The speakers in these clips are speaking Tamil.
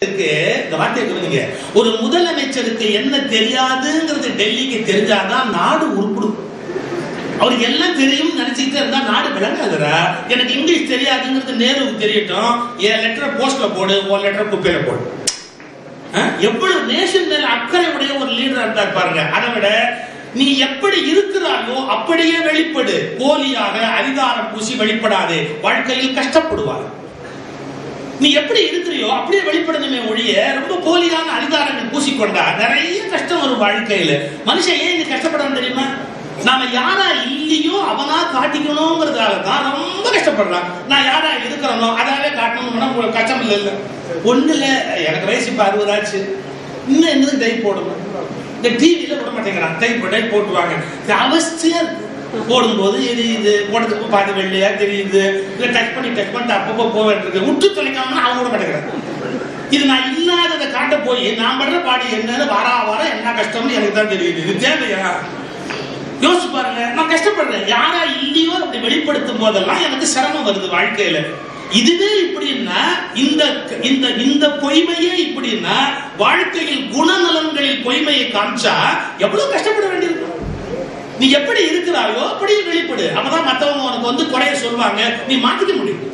இருக்கு, இந்த வார்த்தையை கவனிங்க ஒரு முதலமைச்சருக்கு என்ன தெரியாதுங்கிறது டெல்லிக்கு தெரிஞ்சாதான் நாடு உருப்பிடும் அவருக்கு எல்லாம் தெரியும் நினைச்சிட்டு இருந்தா நாடு விளங்காதுரா எனக்கு இங்கிலீஷ் தெரியாதுங்கிறது நேருவுக்கு தெரியட்டும் என் லெட்டரை போஸ்ட்ல போடு உன் லெட்டரை குப்பையில போடு அஹ், எவ்வளவு நேஷன் மேல அக்கறை உடைய ஒரு லீடரா இருந்தார் பாருங்க அதை விட நீ எப்படி இருக்கிறாயோ அப்படியே வெளிப்படு போலியாக அதிகாரம் பூசி வெளிப்படாது வாழ்க்கையில் கஷ்டப்படுவார் நீ எப்படி இருக்கிறியோ அப்படியே வெளிப்படணுமே ஒழிய ரொம்ப போலியான அதிகாரங்கள் பூசிக்கொண்டா நிறைய கஷ்டம் வரும் வாழ்க்கையில மனுஷன் ஏன் இது கஷ்டப்படுறான் தெரியுமா நாம யாரா இல்லையோ அவனா காட்டிக்கணுங்கிறதால தான் ரொம்ப கஷ்டப்படுறான் நான் யாரா இருக்கிறனோ அதாவே காட்டணும்னா உங்களுக்கு கஷ்டம் இல்லை இல்ல ஒண்ணு இல்ல எனக்கு வயசு இப்ப அறுபதாச்சு இன்னும் என்னது டைப் போடணும் இந்த டிவியில விட மாட்டேங்கிறான் டைப் டைப் போட்டுருவாங்க இது அவஸ்தையா இருக்கு போடும்போது எரியுது போடுறதுக்கு பாதி வெள்ளையா தெரியுது இல்ல டச் பண்ணி டச் பண்ணிட்டு அப்பப்போ போக வேண்டியிருக்கு விட்டு தொலைக்காம அவங்க விட மாட்டேங்கிறாங்க இது நான் இல்லாததை காட்ட போய் நான் படுற பாடி என்னன்னு வாரா வாரம் என்ன கஷ்டம்னு எனக்கு தான் தெரியுது இது தேவையா யோசிச்சு பாருங்க நான் கஷ்டப்படுறேன் யாரா இல்லையோ அப்படி வெளிப்படுத்தும் போதெல்லாம் எனக்கு சிரமம் வருது வாழ்க்கையில இதுவே இப்படின்னா இந்த இந்த இந்த பொய்மையே இப்படின்னா வாழ்க்கையில் குணநலன்களில் பொய்மையை காமிச்சா எவ்வளவு கஷ்டப்பட வேண்டியிருக்கும் நீ எப்படி இருக்கிறாயோ அப்படியே வெளிப்படு அப்பதான் மத்தவங்க உனக்கு வந்து குறைய சொல்லுவாங்க நீ மாத்திக்க முடியும்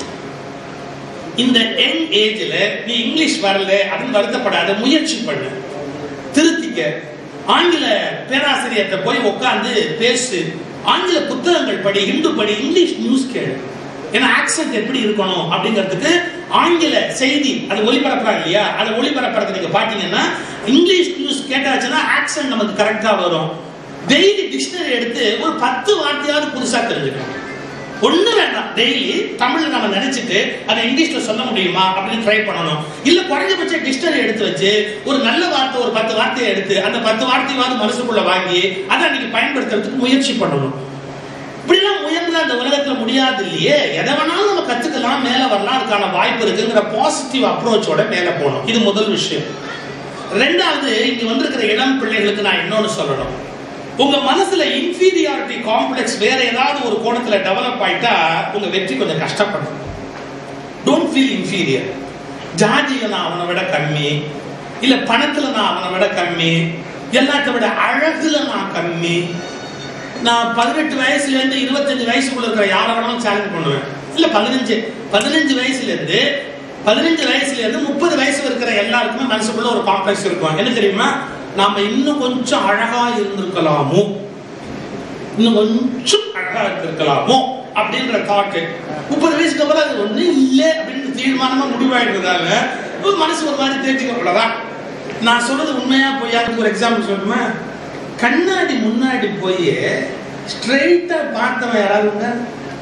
இந்த யங் ஏஜ்ல நீ இங்கிலீஷ் வரல அப்படின்னு வருத்தப்படாத முயற்சி பண்ணு திருத்திக்க ஆங்கில பேராசிரியர்கிட்ட போய் உட்கார்ந்து பேசு ஆங்கில புத்தகங்கள் படி ஹிந்து படி இங்கிலீஷ் நியூஸ் கேளு ஏன்னா ஆக்சென்ட் எப்படி இருக்கணும் அப்படிங்கிறதுக்கு ஆங்கில செய்தி அது ஒளிபரப்புறாங்க இல்லையா அதை ஒளிபரப்புறது நீங்க பாத்தீங்கன்னா இங்கிலீஷ் நியூஸ் கேட்டாச்சுன்னா ஆக்சென்ட் நமக்கு கரெக்டா வரும் டெய்லி டிக்ஷனரி எடுத்து ஒரு பத்து வார்த்தையாவது புதுசா தெரிஞ்சுக்கணும் ஒண்ணு வேண்டாம் டெய்லி தமிழ்ல நம்ம நினைச்சிட்டு அதை இங்கிலீஷ்ல சொல்ல முடியுமா அப்படின்னு ட்ரை பண்ணணும் இல்ல குறைஞ்சபட்ச டிக்ஷனரி எடுத்து வச்சு ஒரு நல்ல வார்த்தை ஒரு பத்து வார்த்தையை எடுத்து அந்த பத்து வார்த்தையாவது மனசுக்குள்ள வாங்கி அதை அன்னைக்கு பயன்படுத்துறதுக்கு முயற்சி பண்ணணும் இப்படிலாம் முயன்றா அந்த உலகத்துல முடியாது இல்லையே எதை வேணாலும் நம்ம கத்துக்கலாம் மேல வரலாம் அதுக்கான வாய்ப்பு இருக்குங்கிற பாசிட்டிவ் அப்ரோச்சோட மேல போகணும் இது முதல் விஷயம் ரெண்டாவது இங்க வந்திருக்கிற இளம் பிள்ளைகளுக்கு நான் இன்னொன்னு சொல்லணும் உங்க மனசுல இன்ஃபீரியாரிட்டி காம்ப்ளெக்ஸ் வேற ஏதாவது ஒரு கோணத்துல டெவலப் ஆயிட்டா உங்க வெற்றி கொஞ்சம் கஷ்டப்படும் டோன்ட் ஃபீல் இன்ஃபீரியர் ஜாதியில நான் அவனை விட கம்மி இல்ல பணத்துல நான் அவனை விட கம்மி எல்லாத்த விட அழகுல நான் கம்மி நான் பதினெட்டு வயசுல இருந்து இருபத்தஞ்சு வயசுக்குள்ள இருக்கிற யாரை வேணாலும் சேலஞ்ச் பண்ணுவேன் இல்ல பதினஞ்சு பதினஞ்சு வயசுல இருந்து பதினஞ்சு வயசுல இருந்து முப்பது வயசு இருக்கிற எல்லாருக்குமே மனசுக்குள்ள ஒரு காம்ப்ளெக்ஸ் இருக்கும் என்ன தெரியுமா நாம இன்னும் கொஞ்சம் அழகா இருந்திருக்கலாமோ இன்னும் கொஞ்சம் அழகா இருந்திருக்கலாமோ அப்படின்ற தாட்டு முப்பது வயசுக்கு அப்புறம் அது ஒண்ணு இல்ல அப்படின்னு தீர்மானமா முடிவாயிடுறதால ஒரு மனசு ஒரு மாதிரி தேர்ச்சிக்க அவ்வளவுதான் நான் சொல்றது உண்மையா பொய்யான்னு ஒரு எக்ஸாம்பிள் சொல்லுமா கண்ணாடி முன்னாடி போய் ஸ்ட்ரெயிட்டா பார்த்தவன் யாராவது உண்டா?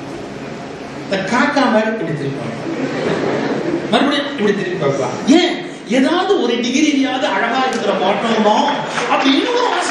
இந்த காக்கா மாதிரி இப்படி திருப்பாங்க மறுபடியும் இப்படி திருப்பி பார்க்கலாம் ஏன் ஏதாவது ஒரு டிகிரியாவது அழகா இருக்கிற மாட்டோமோ அப்படின்னு ஒரு ஆசை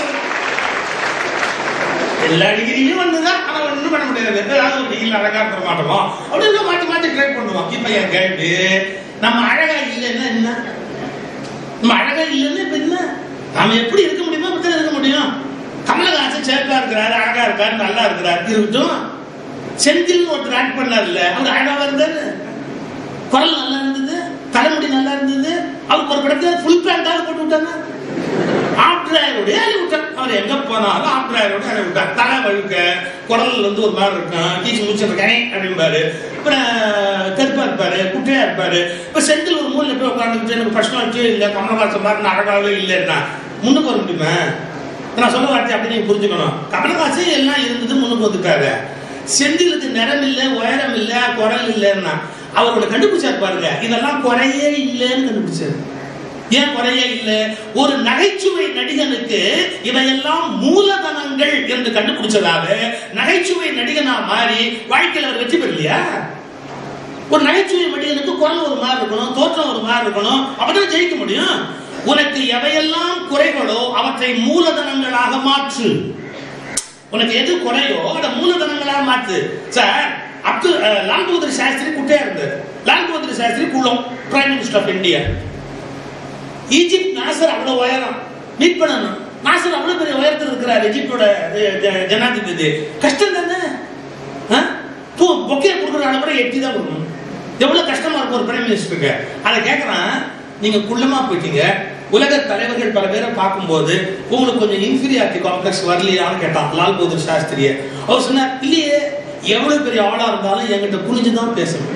எல்லா டிகிரியும் ஒண்ணுதான் ஆனா ஒண்ணும் பண்ண முடியாது ஏதாவது ஒரு டிகிரி அழகா இருக்கிற மாட்டோமோ அப்படின்னு மாத்தி மாத்தி ட்ரை பண்ணுவோம் இப்ப என் கேள்வி நம்ம அழகா இல்லைன்னா என்ன நம்ம அழகா இல்லைன்னா இப்ப என்ன நாம எப்படி இருக்க முடியுமோ அப்படி இருக்க முடியும் கமலஹாசன் சேப்பா இருக்கிறாரு அழகா இருக்காரு நல்லா இருக்கிறாரு இருக்கட்டும் செந்தில் ஒருத்தர் ஆக்ட் பண்ணார்ல அவர் அழகா இருந்தாரு குரல் நல்லா இருந்தது தலைமுடி நல்லா இருந்தது அவருக்கு ஒரு படத்துல ஃபுல் பேண்டாவது போட்டு விட்டாங்க ஆப்டிராயரோட அழி விட்டார் அவர் எங்க போனாலும் ஆப்டிராயரோட அழி விட்டார் தலை வழுக்க குரல் வந்து ஒரு மாதிரி இருக்கும் கீச்சு முடிச்சிருக்கேன் அப்படிம்பாரு அப்புறம் கருப்பா இருப்பாரு குட்டையா இருப்பாரு இப்ப செந்தில் ஒரு மூலையில போய் உட்காந்துட்டு எனக்கு பர்சனாலிட்டி இல்லை கமலஹாசன் மாதிரி நான் அழகாகவே இல்லைன்னா முன்னுக்கு வர முடியுமா நான் சொல்ல வார்த்தை அப்படி நீங்க புரிஞ்சுக்கணும் கமலஹாசன் எல்லாம் இருந்தது முன்னுக்கு வந்துட்டாரு செந்திலுக்கு நிறம் இல்ல உயரம் இல்ல குரல் இல்லைன்னா அவரோட கண்டுபிடிச்சார் பாருங்க இதெல்லாம் குறையே இல்லைன்னு கண்டுபிடிச்சாரு ஏன் குறையே இல்ல ஒரு நகைச்சுவை நடிகனுக்கு இவையெல்லாம் மூலதனங்கள் என்று கண்டுபிடிச்சதால நகைச்சுவை நடிகனா மாறி வாழ்க்கையில் அவர் வெற்றி பெறலையா ஒரு நகைச்சுவை நடிகனுக்கு குரல் ஒரு மாதிரி இருக்கணும் தோற்றம் ஒரு மாதிரி இருக்கணும் அப்பதான் ஜெயிக்க முடியும் உனக்கு எவையெல்லாம் குறைகளோ அவற்றை மூலதனங்களாக மாற்று உனக்கு எது குறையோ அதை மூலதனங்களாக மாத்து சார் அப்துல் அஹ், லால் பகதூர் சாஸ்திரி குட்டையா இருந்தார் லால் பகதூர் சாஸ்திரி குள்ளம் prime minister of India Egypt Nasser அவ்வளவு உயரம் மீட் பண்ணணும் நாசர் அவ்வளவு பெரிய உயரத்தில் இருக்கிறார் எஜிப்டோட அஹ், ஜ- ஜனாதிபதி கஷ்டம் தானே ஆ? பூ பொக்கே கொடுக்குற அளவு எட்டி தான் கொடுக்கணும் எவ்வளவு கஷ்டமா இருக்கும் ஒரு பிரைம் மினிஸ்டருக்கு அதை கேட்கறான் நீங்க குள்ளமா போயிட்டீங்க உலக தலைவர்கள் பல பேரை பார்க்கும்போது உங்களுக்கு கொஞ்சம் இன்ஃபீரியாரிட்டி காம்ப்ளெக்ஸ் வரலையான்னு கேட்டான் லால் பகதூர் சாஸ்திரிய அவர் சொன்னார் இல்லையே எவ்வளவு பெரிய ஆளா இருந்தாலும் என்கிட்ட குனிஞ்சு தான் பேசணும்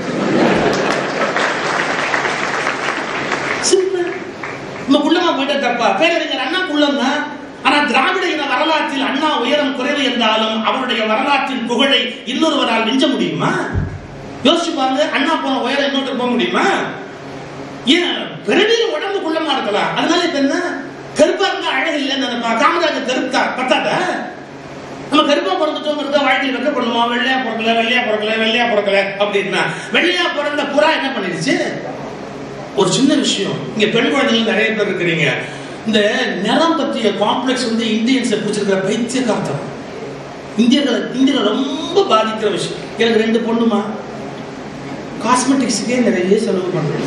சிம்பிள் நம்ம குள்ளமா போயிட்டா தப்பா பேரறிஞர் அண்ணா குள்ளம் தான் ஆனா திராவிட இன வரலாற்றில் அண்ணா உயரம் குறைவு என்றாலும் அவருடைய வரலாற்றின் புகழை இன்னொருவரால் மிஞ்ச முடியுமா யோசிச்சு பாருங்க அண்ணா போன உயரம் இன்னொருத்தர் போக முடியுமா ஏன் பிறவியில் உடம்பு குள்ளமா இருக்கலாம் அதனால இப்ப என்ன கருப்பா இருந்தா அழகு இல்லைன்னு நினைப்பா காமராஜர் கருத்தா பத்தாத நம்ம கருப்பா பிறந்துட்டோங்கிறத வாழ்க்கையில் வெக்க பண்ணுமா வெள்ளையா பிறக்கல வெள்ளையா பிறக்கல வெள்ளையா பிறக்கல அப்படின்னா வெள்ளையா பிறந்த புறா என்ன பண்ணிருச்சு ஒரு சின்ன விஷயம் இங்க பெண் குழந்தைகள் நிறைய பேர் இருக்கிறீங்க இந்த நிறம் பற்றிய காம்ப்ளெக்ஸ் வந்து இந்தியன்ஸை பிடிச்சிருக்கிற பைத்தியகார்த்தம் இந்தியர்களை இந்தியர்களை ரொம்ப பாதிக்கிற விஷயம் எனக்கு ரெண்டு பொண்ணுமா காஸ்மெட்டிக்ஸுக்கே நிறைய செலவு பண்றேன்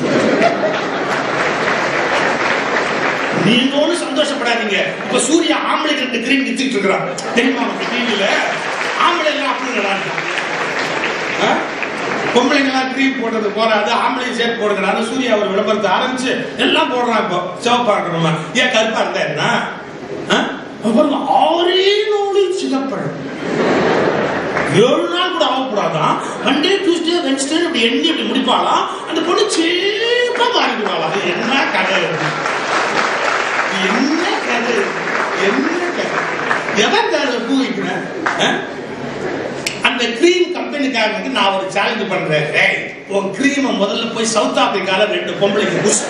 நீங்க ஒண்ணும் சந்தோஷப்படாதீங்க இப்ப சூர்யா ஆம்பளைக்கு ரெண்டு கிரீம் வித்துட்டு இருக்கிறான் தெரியுமா உனக்கு டிவியில ஆம்பளை எல்லாம் அப்படி நல்லா இருக்கான் பொம்பளைங்கெல்லாம் கிரீம் போடுறது போறாது ஆம்பளை சேர்த்து போடுங்கிறாரு சூர்யா ஒரு விளம்பரத்தை ஆரம்பிச்சு எல்லாம் போடுறான் இப்போ சிவப்பா இருக்கணுமா ஏன் கருப்பா இருந்தா என்ன ஆ? அப்புறம் ஆறே நூலில் சிகப்பழம் ஏழு நாள் கூட ஆகக்கூடாதான் மண்டே டியூஸ்டே வென்ஸ்டே இப்படி எண்ணி இப்படி முடிப்பாளாம் அந்த பொண்ணு சேப்பா மாறிடுவாளா அது என்ன கதை இது? என்ன கதை என்ன கதை எவன் கதை பூ வைக்கிறேன் ஆ? அந்த கிரீம் கம்பெனிக்காரனுக்கு நான் ஒரு சேலஞ்ச் பண்றேன் ஏய் உன் கிரீமை முதல்ல போய் சவுத் ஆப்பிரிக்கால ரெண்டு பொம்பளைக்கு பூசு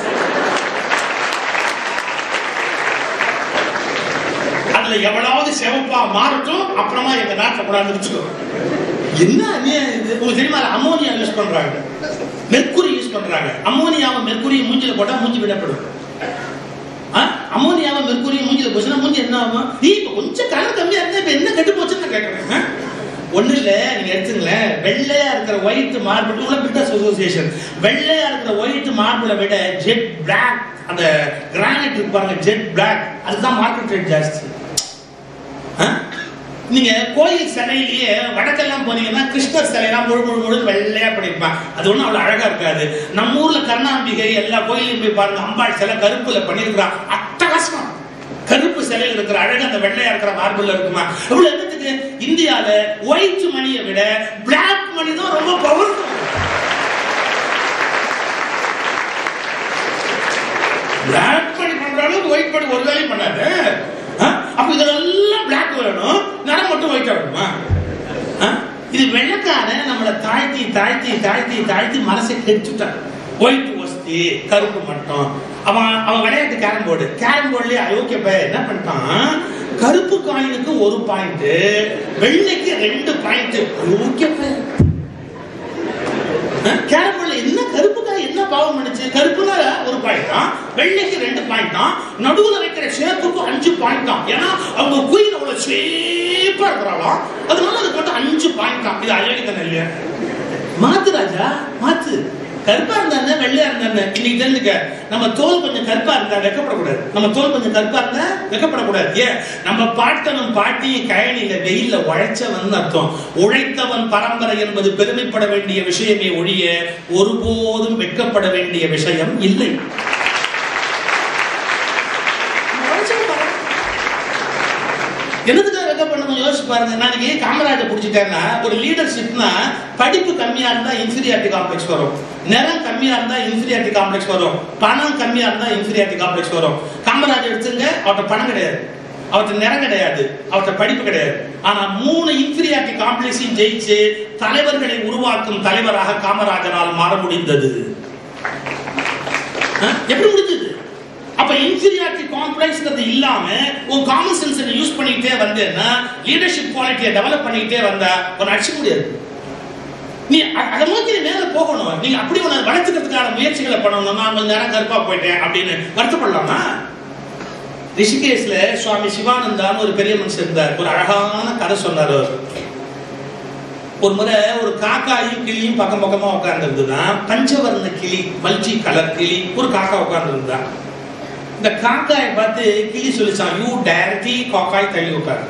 அதுல எவ்வளவு சிவப்பா மாறட்டும் அப்புறமா எங்க நாட்டில் கூடாது வச்சுக்கோ என்ன அநியாயம் இது உங்களுக்கு தெரியுமா அமோனியா யூஸ் பண்றாங்க மெர்க்குரி யூஸ் பண்றாங்க அமோனியாவை மெர்க்குரியை மூஞ்சில போட்டா மூஞ்சி விடப்படும் அமோனியாவை மெர்க்குரியை மூஞ்சில போச்சுன்னா மூஞ்சி என்ன ஆகும் நீ இப்ப கொஞ்சம் கலர் கம்மியா இருந்தா இப்ப என்ன கெட்டு போச்சுன்னு நான் கேட்கறேன் ஆ? ஒண்ணு இல்ல நீங்க எடுத்துங்களேன் வெள்ளையா இருக்கிற ஒயிட் மார்பிள் உள்ள பிரிட்டஸ் அசோசியேஷன் வெள்ளையா இருக்கிற ஒயிட் மார்பிளை விட ஜெட் பிளாக் அந்த கிரானைட் இருப்பாங்க ஜெட் பிளாக் அதுதான் மார்க்கெட் ரேட் ஜாஸ்தி ஆ? நீங்க கோயில் சிலையிலேயே வடக்கெல்லாம் போனீங்கன்னா கிருஷ்ணர் சிலையெல்லாம் முழு முழு முழு வெள்ளையா பண்ணிருப்பான் அது ஒண்ணும் அவ்வளவு அழகா இருக்காது நம்ம ஊர்ல கருணாம்பிகை எல்லா கோயிலையும் போய் பாருங்க அம்பாள் சிலை கருப்புல பண்ணிருக்கிறான் அட்டகாசமா கருப்பு சிலையில் இருக்கிற அழகு அந்த வெள்ளையா இருக்கிற மார்பிள் இருக்குமா இவ்வளவு என்னத்துக்கு இந்தியால ஒயிட் மணியை விட பிளாக் மணி தான் ரொம்ப பவர்ஃபுல் பிளாக் பண்ணி பண்ற அளவுக்கு ஒயிட் பண்ணி ஒரு வேலையும் பண்ணாது ஆ? அப்ப இதெல்லாம் பிளாக் வேணும் நிறம் மட்டும் ஒயிட்டா வேணுமா ஆ? இது வெள்ளக்காரன் நம்மளை தாழ்த்தி தாழ்த்தி தாழ்த்தி தாழ்த்தி மனசை கெடுத்துட்டான் ஒயிட் வசதி கருப்பு மட்டும் அவன் அவன் விளையாட்டு கேரம் போர்டு கேரம் போர்டுலயே அயோக்கிய பையன் என்ன பண்ணிட்டான் கருப்பு காயினுக்கு ஒரு பாயிண்ட் வெள்ளைக்கு ரெண்டு பாயிண்ட் அயோக்கிய பையன் கேரம் போர்டுல என்ன கருப்பு காய் என்ன பாவம் பண்ணுச்சு கருப்புனா ஒரு பாயிண்ட் தான் வெள்ளைக்கு ரெண்டு பாயிண்ட் தான் நடுவுல வைக்கிற ஷேப்புக்கு அஞ்சு பாயிண்ட் தான் ஏன்னா அவங்க குயின் அவ்வளவு ஷேப்பா இருக்கிறாளாம் அதனால அதுக்கு மட்டும் அஞ்சு பாயிண்ட் தான் இது அயோக்கியத்தனம் இல்லையா மாத்து ராஜா மாத்து கருப்பா இருந்தானே வெள்ளையா இருந்தானே இன்னைக்கு தெரிஞ்சுக்க நம்ம தோல் கொஞ்சம் கருப்பா இருந்தா வெக்கப்படக்கூடாது நம்ம தோல் கொஞ்சம் கருப்பா இருந்தா வெக்கப்படக்கூடாது ஏன் நம்ம பாட்டனும் பாட்டியும் கயனில வெயில்ல உழைச்சவன் அர்த்தம் உழைத்தவன் பரம்பரை என்பது பெருமைப்பட வேண்டிய விஷயமே ஒழிய ஒருபோதும் வெட்கப்பட வேண்டிய விஷயம் இல்லை உழைச்சவன் பரம்பரை. என்னதுக்காக வெக்கப்படணும் யோசிச்சு பாருங்க நாளைக்கு காமராஜர் பிடிச்சிட்டேன்னா ஒரு லீடர்ஷிப்னா படிப்பு கம்மியா இருந்தா இன்ஃபீரியாரிட்டி காம்ப்ளெக்ஸ் வரும் நிறம் கம்மியா இருந்தா இன்ஃபீரியாரிட்டி காம்ப்ளெக்ஸ் வரும் பணம் கம்மியா இருந்தா இன்ஃபீரியாரிட்டி காம்ப்ளெக்ஸ் வரும் காமராஜர் எடுத்துங்க அவர்கிட்ட பணம் கிடையாது அவர்கிட்ட நிறம் கிடையாது அவர்கிட்ட படிப்பு கிடையாது ஆனா மூணு இன்ஃபீரியாரிட்டி காம்ப்ளெக்ஸையும் ஜெயிச்சு தலைவர்களை உருவாக்கும் தலைவராக காமராஜரால் மாற முடிந்தது ஆ? எப்படி முடிஞ்சது அப்ப இன்ஃபீரியாரிட்டி காம்ப்ளெக்ஸ்ங்கிறது இல்லாம உன் காமன் சென்ஸ் யூஸ் பண்ணிக்கிட்டே வந்தேன்னா லீடர்ஷிப் குவாலிட்டியை டெவலப் பண்ணிக்கிட்டே வந்தா உன்னை அடிச்சு முடியாது நீ அ- அதை நோக்கி நீ மேல போகணும் நீங்க அப்படி உன்னை வளர்த்துக்கிறதுக்கான முயற்சிகளை பண்ணணும் நான் கொஞ்ச நேரம் கருப்பா போயிட்டேன் அப்படின்னு வருத்தப்படலாமா ரிஷிகேஷ்ல சுவாமி சிவானந்தான்னு ஒரு பெரிய மனுஷன் இருந்தார் ஒரு அழகான கதை சொன்னார் அவர் ஒரு முறை ஒரு காக்காயும் கிளியும் பக்கம் பக்கமா உட்கார்ந்துருந்துதான் பஞ்சவர்ண கிளி மல்டி கலர் கிளி ஒரு காக்கா உட்கார்ந்துருந்தான் இந்த காக்காயை பார்த்து கிளி சொல்லிச்சான் யூ டைரக்ட்லி காக்காய் தள்ளி உட்காரு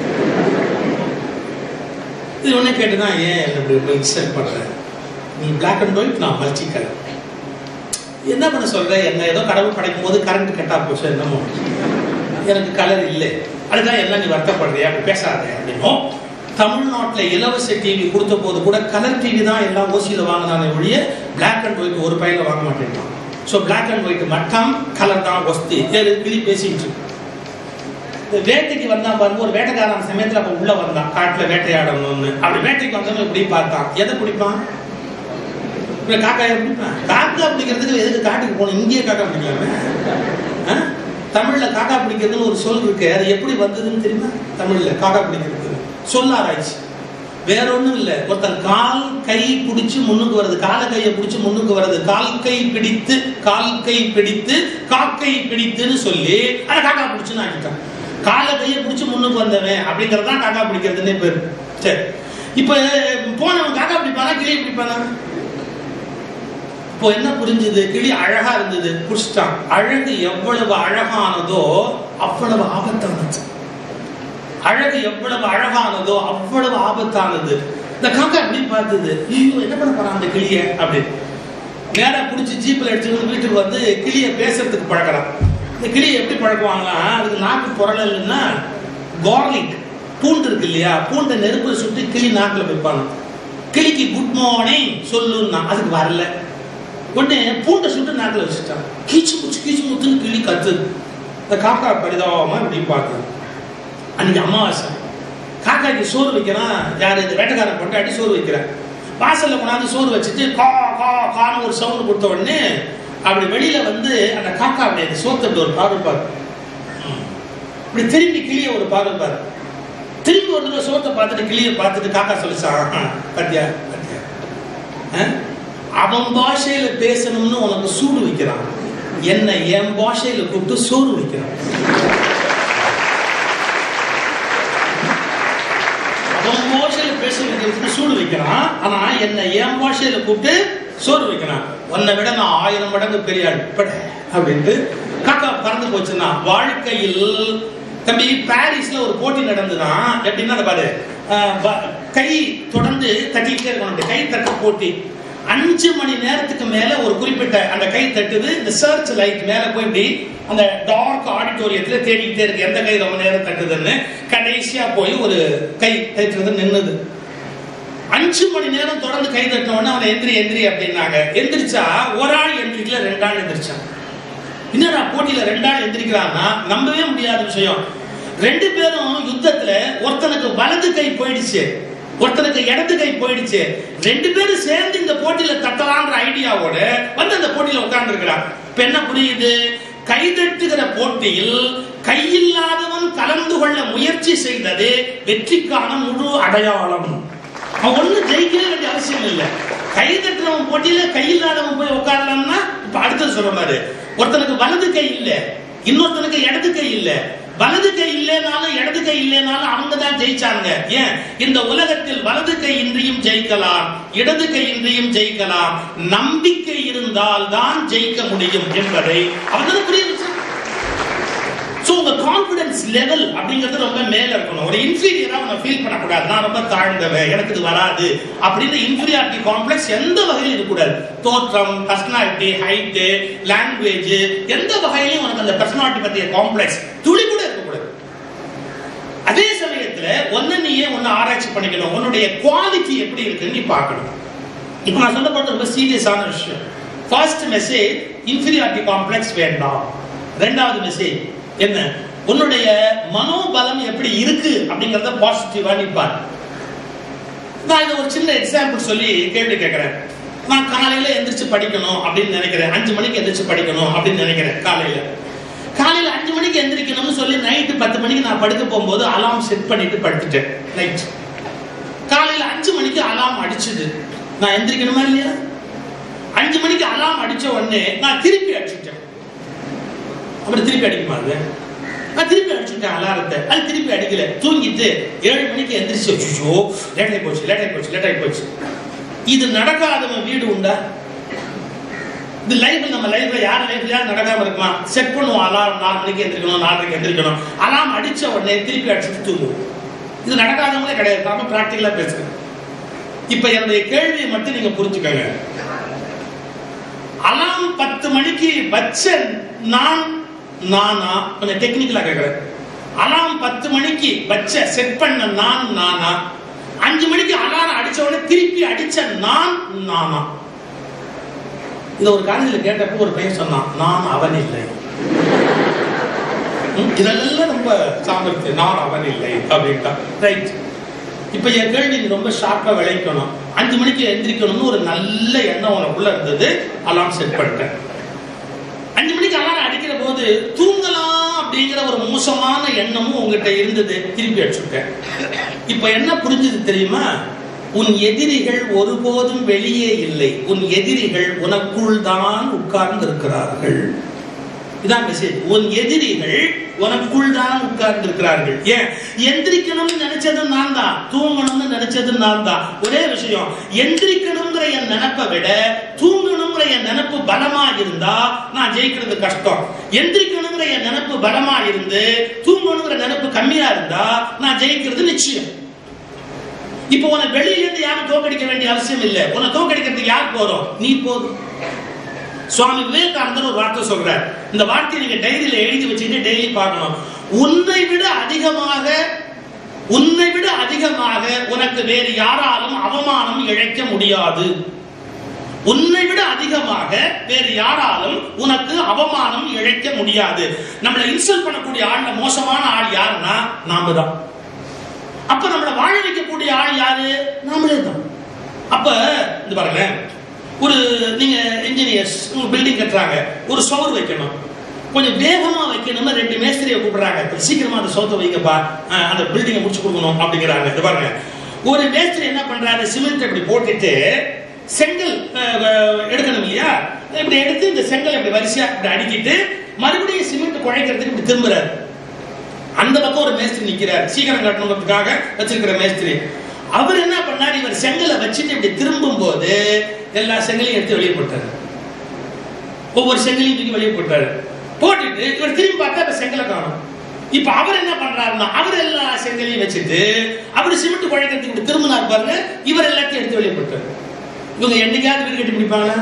இது ஒண்ணே கேட்டுதான் ஏன் என்ன இப்படி இன்சல்ட் பண்ற நீ பிளாக் அண்ட் ஒயிட் நான் மல்டி கலர் என்ன பண்ண சொல்ற என்ன ஏதோ கடவுள் படைக்கும் போது கரண்ட் கட்டா போச்சு என்னமோ எனக்கு கலர் இல்லை அதுதான் என்ன நீ வருத்தப்படுறியா அப்படி பேசாத அப்படின்னும் தமிழ்நாட்டில் இலவச டிவி கொடுத்த போது கூட கலர் டிவி தான் எல்லாம் ஓசியில் வாங்கினானே ஒழிய பிளாக் அண்ட் ஒயிட் ஒரு பையில வாங்க மாட்டேங்கிறான் ஸோ பிளாக் அண்ட் ஒயிட் மட்டும் கலர் தான் வஸ்தி ஏழு கிளி பேசிட்டு இருக்கு. இந்த வேட்டைக்கு வந்தான் பாருங்க ஒரு வேட்டைக்காரன் சமயத்துல அப்ப உள்ள வந்தான் காட்டுல வேட்டையாடணும்னு அப்படி வேட்டைக்கு வந்தவன் இப்படி பார்த்தான் எதை பிடிப்பான் இப்ப காக்காயை பிடிப்பான் காக்கா பிடிக்கிறதுக்கு எதுக்கு காட்டுக்கு போகணும் இங்கேயே காக்கா பிடிக்கலாமே ஆ? தமிழ்ல காக்கா பிடிக்கிறதுன்னு ஒரு சொல் இருக்கு அது எப்படி வந்ததுன்னு தெரியுமா தமிழ்ல காக்கா பிடிக்கிறது சொல் ஆராய்ச்சி வேற ஒண்ணும் இல்ல ஒருத்தன் கால் கை பிடிச்சு முன்னுக்கு வருது கால கையை பிடிச்சு முன்னுக்கு வருது கால் கை பிடித்து கால் கை பிடித்து காக்கை பிடித்துன்னு சொல்லி அதை காக்கா பிடிச்சுன்னு ஆக்கிட்டான் கால கையை பிடிச்சு முன்னுக்கு வந்தவன் அப்படிங்கறது தான் காக்கா பிடிக்கிறதுன்னே பேரு சரி இப்ப போனவன் காக்கா பிடிப்பானா கிளி பிடிப்பானா இப்போ என்ன புரிஞ்சுது கிளி அழகா இருந்தது புடிச்சிட்டான் அழகு எவ்வளவு அழகானதோ அவ்வளவு ஆபத்தானது அழகு எவ்வளவு அழகானதோ அவ்வளவு ஆபத்தானது இந்த காக்கா எப்படி பார்த்தது ஐயோ என்ன பண்ண போறான் அந்த கிளிய அப்படின்னு நேரா பிடிச்சி ஜீப்ல எடுத்துட்டு வீட்டுக்கு வந்து கிளிய பேசுறதுக்கு பழக்கிறான் இந்த கிளியை எப்படி பழக்குவாங்களா அதுக்கு நாக்கு புரளல்னா கார்லிக் பூண்டு இருக்கு இல்லையா பூண்டை நெருப்புல சுட்டு கிளி நாக்குல வைப்பாங்க கிளிக்கு குட் மார்னிங் சொல்லுன்னா அதுக்கு வரல உடனே பூண்டை சுட்டு நாக்குல வச்சுட்டான் கீச்சு முச்சு கீச்சு முத்துன்னு கிளி கத்துது இந்த காக்கா பரிதாபமா இப்படி பார்க்குது அன்னைக்கு அமாவாசை காக்காக்கு சோறு வைக்கிறான் யார் இந்த வேட்டைக்காரன் கொண்டாடி சோறு வைக்கிறான் வாசல்ல கொண்டாந்து சோறு வச்சுட்டு கா கா கான்னு ஒரு சவுண்ட் கொடுத்த உடனே அப்படி வெளியில வந்து அந்த காக்கா அப்படி அந்த சோத்தட்டு ஒரு பார்வை பாரு ம். இப்படி திரும்பி கிளிய ஒரு பார்வை பாரு திரும்பி ஒரு தடவை சோத்தை பார்த்துட்டு கிளிய பார்த்துட்டு காக்கா சொல்லிச்சான் பத்தியா பத்தியா ஆ? அவன் பாஷையில பேசணும்னு உனக்கு சூடு வைக்கிறான் என்ன என் பாஷையில கூப்பிட்டு சோறு வைக்கிறான் அவன் பாஷையில பேச வைக்கிறதுக்கு சூடு வைக்கிறான் ஆனா என்ன என் பாஷையில கூப்பிட்டு சோறு வைக்கிறான் உன்னை விட நான் ஆயிரம் மடங்கு பெரிய ஆள் பட அப்படின்ட்டு காக்கா பறந்து போச்சுன்னா வாழ்க்கையில் தம்பி பாரிஸ்ல ஒரு போட்டி நடந்துதான் எப்படின்னா அதை பாரு அஹ், ப- கை தொடர்ந்து தட்டிக்கிட்டே இருக்கணும் அப்படி. கை தட்ட போட்டி அஞ்சு மணி நேரத்துக்கு மேல ஒரு குறிப்பிட்ட அந்த கை தட்டுது இந்த சர்ச் லைட் மேல போய் இப்படி அந்த டார்க் ஆடிட்டோரியத்துல தேடிக்கிட்டே இருக்கு எந்த கை ரொம்ப நேரம் தட்டுதுன்னு கடைசியா போய் ஒரு கை தட்டுறது நின்னுது அஞ்சு மணி நேரம் தொடர்ந்து கை தட்டினோடனே அவனை எந்திரி எந்திரி அப்படின்னாங்க எந்திரிச்சா ஒரு ஆள் எந்திரிக்கல ரெண்டு ஆள் எந்திரிச்சான் என்னடா போட்டியில ரெண்டு ஆள் எந்திரிக்கிறான்னா நம்பவே முடியாத விஷயம் ரெண்டு பேரும் யுத்தத்துல ஒருத்தனுக்கு வலது கை போயிடுச்சு ஒருத்தனுக்கு இடது கை போயிடுச்சு ரெண்டு பேரும் சேர்ந்து இந்த போட்டியில தட்டலான்ற ஐடியாவோட வந்து அந்த போட்டியில உட்கார்ந்து இருக்கிறான் இப்ப என்ன புரியுது கைதட்டுகிற போட்டியில் கையில்லாதவன் கலந்து கொள்ள முயற்சி செய்தது வெற்றிக்கான முழு அடையாளம் அவன் ஒண்ணு ஜெயிக்கவே வேண்டிய அவசியம் இல்லை கை தட்டுறவன் போட்டியில கை இல்லாதவன் போய் உட்காரலாம்னா இப்ப அடுத்தது சொல்ற மாதிரி ஒருத்தனுக்கு வலது கை இல்ல இன்னொருத்தனுக்கு இடது கை இல்ல வலது கை இல்லைனாலும் இடது கை இல்லைனாலும் அவங்க தான் ஜெயிச்சாங்க ஏன் இந்த உலகத்தில் வலது கை இன்றியும் ஜெயிக்கலாம் இடது கை இன்றியும் ஜெயிக்கலாம் நம்பிக்கை இருந்தால் தான் ஜெயிக்க முடியும் என்பதை அவங்க புரிய வச்சாங்க ஸோ உங்க கான்ஃபிடன்ஸ் லெவல் அப்படிங்கிறது ரொம்ப மேல இருக்கணும் ஒரு இன்ஃபீரியரா நம்ம ஃபீல் பண்ணக்கூடாது நான் ரொம்ப தாழ்ந்தவன் எனக்கு இது வராது அப்படின்னு இன்ஃபீரியாரிட்டி காம்ப்ளெக்ஸ் எந்த வகையிலும் இருக்கக்கூடாது தோற்றம் பர்சனாலிட்டி ஹைட்டு லாங்குவேஜ் எந்த வகையிலும் உனக்கு அந்த பர்சனாலிட்டி பற்றிய காம்ப்ளெக்ஸ் துளி கூட இருக்கக்கூடாது அதே சமயத்துல ஒன்னு நீயே ஒன்னு ஆராய்ச்சி பண்ணிக்கணும் உன்னுடைய குவாலிட்டி எப்படி இருக்குன்னு நீ பார்க்கணும் இப்போ நான் சொல்ல போறது ரொம்ப சீரியஸான விஷயம் ஃபர்ஸ்ட் மெசேஜ் இன்ஃபீரியாரிட்டி காம்ப்ளெக்ஸ் வேண்டாம் ரெண்டாவது மெசேஜ் என்ன உன்னுடைய மனோபலம் எப்படி இருக்கு அப்படிங்கறத பாசிட்டிவா நீ பாரு நான் இதை ஒரு சின்ன எக்ஸாம்பிள் சொல்லி கேள்வி கேட்கிறேன் நான் காலையில எந்திரிச்சு படிக்கணும் அப்படின்னு நினைக்கிறேன் அஞ்சு மணிக்கு எந்திரிச்சு படிக்கணும் அப்படின்னு நினைக்கிறேன் காலையில காலையில அஞ்சு மணிக்கு எந்திரிக்கணும்னு சொல்லி நைட்டு பத்து மணிக்கு நான் படுக்க போகும்போது அலாம் செட் பண்ணிட்டு படுத்துட்டேன் நைட் காலையில அஞ்சு மணிக்கு அலாம் அடிச்சுது நான் எந்திரிக்கணுமா இல்லையா அஞ்சு மணிக்கு அலாம் அடிச்ச உடனே நான் திருப்பி அடிச்சுட்டேன் அப்புறம் திருப்பி அடிக்குமா அது நான் திருப்பி அடிச்சுட்டேன் அலாரத்தை அது திருப்பி அடிக்கல தூங்கிட்டு ஏழு மணிக்கு எந்திரிச்சு வச்சுச்சோ லேட் ஆகி போச்சு லேட் ஆகி போச்சு லேட் ஆகி போச்சு இது நடக்காதவன் வீடு உண்டா இது லைஃப்ல நம்ம லைஃப்ல யார் லைஃப்ல யார் நடக்காம இருக்குமா செட் பண்ணுவோம் அலாரம் நாலு மணிக்கு எந்திரிக்கணும் நாலரைக்கு எந்திரிக்கணும் அலாம் அடிச்ச உடனே திருப்பி அடிச்சுட்டு தூங்குவோம் இது நடக்காதவங்களே கிடையாது நாம பிராக்டிக்கலா பேசுறேன் இப்ப என்னுடைய கேள்வியை மட்டும் நீங்க புரிஞ்சுக்கங்க அலாம் பத்து மணிக்கு வச்ச நான் நானா கொஞ்சம் டெக்னிக்கலா கேக்குறேன் அலாம் பத்து மணிக்கு வச்ச செட் பண்ண நான் நானா அஞ்சு மணிக்கு அலாரம் அடிச்ச உடனே திருப்பி அடிச்ச நான் நானா இத ஒரு காலேஜில் கேட்டப்போ ஒரு பையன் சொன்னான் நான் அவன் இல்லை ம், இதெல்லாம் ரொம்ப சாமர்த்தியம் நான் அவன் இல்லை அப்படின்ட்டான் ரைட் இப்ப என் கேள்வி நீ ரொம்ப ஷார்ப்பா விளைக்கணும் அஞ்சு மணிக்கு எந்திரிக்கணும்னு ஒரு நல்ல எண்ணம் உனக்குள்ள இருந்தது அலாம் செட் பண்ணிட்டேன் அஞ்சு மணிக்கு அலாரம் அடிக்கிற போது தூங்கலாம் அப்படிங்கிற ஒரு மோசமான எண்ணமும் உங்ககிட்ட இருந்தது திருப்பி அடிச்சுட்டேன் இப்ப என்ன புரிஞ்சது தெரியுமா உன் எதிரிகள் ஒருபோதும் வெளியே இல்லை உன் எதிரிகள் உனக்குள் தான் உட்கார்ந்து இருக்கிறார்கள் இதான் மெசேஜ் உன் எதிரிகள் உனக்குள் தான் உட்கார்ந்து இருக்கிறார்கள் ஏன் எந்திரிக்கணும்னு நினைச்சது நான் தான் தூங்கணும்னு நினைச்சது நான் தான் ஒரே விஷயம் எந்திரிக்கணுங்கிற என் நினைப்பை விட தூங்கணுங்கிற என் நினைப்பு பலமா இருந்தா நான் ஜெயிக்கிறது கஷ்டம் எந்திரிக்கணுங்கிற என் நினைப்பு பலமா இருந்து தூங்கணுங்கிற நினைப்பு கம்மியா இருந்தா நான் ஜெயிக்கிறது நிச்சயம் இப்போ உன்னை வெளியில இருந்து யாரும் தோக்கடிக்க வேண்டிய அவசியம் இல்லை உன்னை தோக்கடிக்கிறதுக்கு யார் போறோம் நீ போதும் சுவாமி விவேகானந்தர் ஒரு வார்த்தை சொல்றார் இந்த வார்த்தையை நீங்க டைரியில எழுதி வச்சுட்டு டெய்லி பார்க்கணும் உன்னை விட அதிகமாக உன்னை விட அதிகமாக உனக்கு வேறு யாராலும் அவமானம் இழைக்க முடியாது உன்னை விட அதிகமாக வேறு யாராலும் உனக்கு அவமானம் இழைக்க முடியாது நம்மளை இன்சல்ட் பண்ணக்கூடிய ஆள்ல மோசமான ஆள் யாருன்னா நாம தான் அப்ப நம்மளை வாழ வைக்கக்கூடிய ஆள் யாரு நாமளே தான் அப்ப இந்த பாருங்க ஒரு நீங்க இன்ஜினியர்ஸ் உங்க பில்டிங் கட்டுறாங்க ஒரு சோறு வைக்கணும் கொஞ்சம் வேகமா வைக்கணும்னு ரெண்டு மேஸ்திரியை கூப்பிடுறாங்க கொஞ்சம் சீக்கிரமா அந்த சோத்தை வைங்கப்பா அஹ் அந்த பில்டிங்கை முடிச்சு கொடுக்கணும் அப்படிங்கிறாங்க இது பாருங்க ஒரு மேஸ்திரி என்ன பண்றாரு சிமெண்ட் இப்படி போட்டுட்டு செங்கல் அஹ், அஹ், எடுக்கணும் இல்லையா இப்படி எடுத்து இந்த செங்கல் இப்படி வரிசையா இப்படி அடிக்கிட்டு மறுபடியும் சிமெண்ட் குழைக்கிறதுக்கு இப்படி திரும்புறாரு அந்த பக்கம் ஒரு மேஸ்திரி நிக்கிறார் சீக்கிரம் கட்டணுங்கிறதுக்காக வச்சிருக்கிற மேஸ்திரி அவர் என்ன பண்ணார் இவர் செங்கலை வச்சுட்டு இப்படி திரும்பும் போது எல்லா செங்கலையும் எடுத்து வெளியே போட்டாரு ஒவ்வொரு செங்கலையும் தூக்கி வெளியே போட்டாரு போட்டுட்டு இவர் திரும்பி பார்த்தா இப்ப செங்கலை காணும் இப்ப அவர் என்ன பண்றாருன்னா அவர் எல்லா செங்கலையும் வச்சுட்டு அவர் சிமெண்ட் குழைக்கிறதுக்கு இப்படி திரும்பினார் பாருங்க இவர் எல்லாத்தையும் எடுத்து வெளியே போட்டாரு இவங்க என்னைக்காவது வீடு கட்டி பிடிப்பாங்களா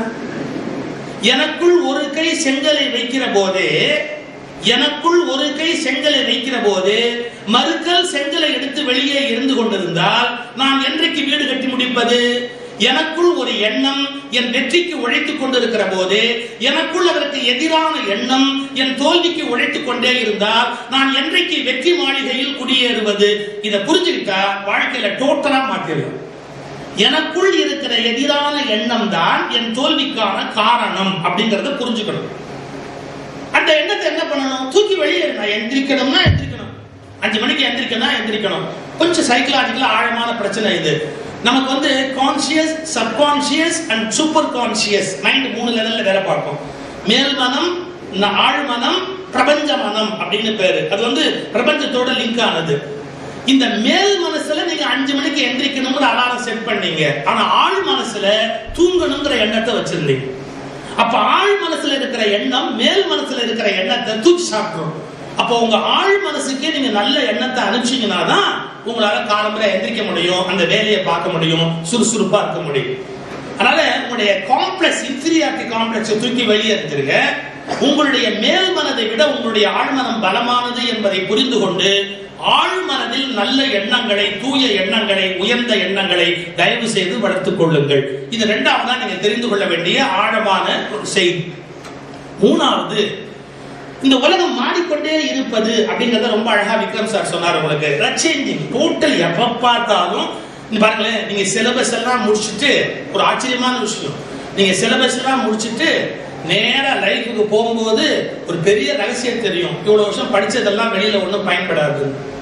எனக்குள் ஒரு கை செங்கலை வைக்கிற போதே எனக்குள் ஒரு கை செங்கலை வைக்கிற போது மறுக்கல் செங்கலை எடுத்து வெளியே இருந்து கொண்டிருந்தால் நான் என்றைக்கு வீடு கட்டி முடிப்பது எனக்குள் ஒரு எண்ணம் என் வெற்றிக்கு உழைத்துக் கொண்டிருக்கிற போது எனக்குள் அதற்கு எதிரான எண்ணம் என் தோல்விக்கு உழைத்துக் கொண்டே இருந்தால் நான் என்றைக்கு வெற்றி மாளிகையில் குடியேறுவது இதை புரிஞ்சுக்கிட்டா வாழ்க்கையில டோட்டலா மாத்திடலாம் எனக்குள் இருக்கிற எதிரான எண்ணம் தான் என் தோல்விக்கான காரணம் அப்படிங்கறத புரிஞ்சுக்கணும் அந்த எண்ணத்தை என்ன பண்ணணும் தூக்கி வெளியே நான் எந்திரிக்கணும்னா எந்திரிக்கணும் அஞ்சு மணிக்கு எந்திரிக்கணும் எந்திரிக்கணும் கொஞ்சம் சைக்கலாஜிக்கலா ஆழமான பிரச்சனை இது நமக்கு வந்து conscious subconscious and super conscious mind மூணு லெவல்ல வேலை பார்க்கும் மேல் மனம் ந- ஆழ் மனம் பிரபஞ்ச மனம் அப்படின்னு பேரு அது வந்து பிரபஞ்சத்தோட லிங்க் ஆனது இந்த மேல் மனசுல நீங்க அஞ்சு மணிக்கு எந்திரிக்கணுங்கிற அலாரம் செட் பண்ணீங்க ஆனா ஆழ் மனசுல தூங்கணுங்கிற எண்ணத்தை வச்சிருந்தீங்க அப்ப ஆழ் மனசுல இருக்கிற எண்ணம் மேல் மனசுல இருக்கிற எண்ணத்தை தூக்கி சாப்பிட்டுரும் அப்போ உங்க ஆழ் மனசுக்கே நீங்க நல்ல எண்ணத்தை அனுப்பிச்சீங்கன்னா தான் உங்களால காலம்பரை எந்திரிக்க முடியும் அந்த வேலையை பார்க்க முடியும் சுறுசுறுப்பா இருக்க முடியும் அதனால உங்களுடைய காம்ப்ளெக்ஸ் இன்ஃபீரியாரிட்டி காம்ப்ளெக்ஸை தூக்கி வெளியே எடுத்துருங்க உங்களுடைய மேல் மனதை விட உங்களுடைய ஆழ்மனம் பலமானது என்பதை புரிந்து கொண்டு ஆழ்மனதில் நல்ல எண்ணங்களை தூய எண்ணங்களை உயர்ந்த எண்ணங்களை தயவு செய்து வளர்த்துக் கொள்ளுங்கள் இது இரண்டாவதா நீங்க தெரிந்து கொள்ள வேண்டிய ஆழமான ஒரு செய்தி மூணாவது இந்த உலகம் மாறிக்கொண்டே இருப்பது அப்படிங்கறத ரொம்ப அழகா விக்ரம் சார் சொன்னார் உங்களுக்கு சேஞ்சிங் டோட்டல் எப்ப பார்த்தாலும் இங்க பாருங்களேன் நீங்க சிலபஸ் எல்லாம் முடிச்சுட்டு ஒரு ஆச்சரியமான விஷயம் நீங்க சிலபஸ் எல்லாம் முடிச்சுட்டு நேரா லைஃபுக்கு போகும்போது ஒரு பெரிய ரகசியம் தெரியும் இவ்வளவு வருஷம் படிச்சதெல்லாம் வெளியில ஒண்ணும் பயன்படாது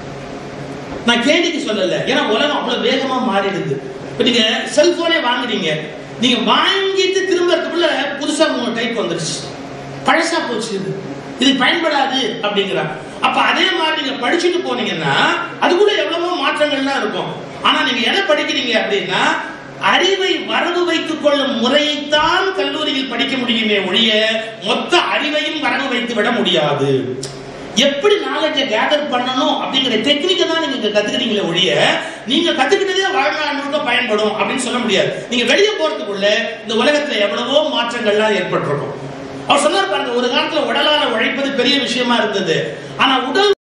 நான் கேள்விக்கு சொல்லல ஏன்னா உலகம் அவ்வளவு வேகமா மாறிடுது இப்ப நீங்க செல்போனே வாங்குறீங்க நீங்க வாங்கிட்டு திரும்பறதுக்குள்ள புதுசா மூணு டைப் வந்துருச்சு பழசா போச்சு இது இது பயன்படாது அப்படிங்கிறாங்க அப்ப அதே மாதிரி நீங்க படிச்சுட்டு போனீங்கன்னா அது கூட எவ்வளவோ மாற்றங்கள்லாம் இருக்கும் ஆனா நீங்க எதை படிக்கிறீங்க அப்படின்னா அறிவை வரவு வைத்துக் கொள்ளும் முறையைத்தான் கல்லூரியில் படிக்க முடியுமே ஒழிய மொத்த அறிவையும் வரவு வைத்து விட முடியாது எப்படி நாலேஜை கேதர் பண்ணணும் அப்படிங்கிற டெக்னிக்கை தான் நீங்க இங்க கத்துக்கிறீங்களே ஒழிய நீங்க கத்துக்கிட்டதே வாழ்நாள் முழுக்க பயன்படும் அப்படின்னு சொல்ல முடியாது நீங்க வெளியே போறதுக்குள்ள இந்த உலகத்துல எவ்வளவோ மாற்றங்கள்லாம் ஏற்பட்டிருக்கும் அவர் சொன்னார் பாருங்க ஒரு காலத்துல உடலால உழைப்பது பெரிய விஷயமா இருந்தது ஆனா உடல்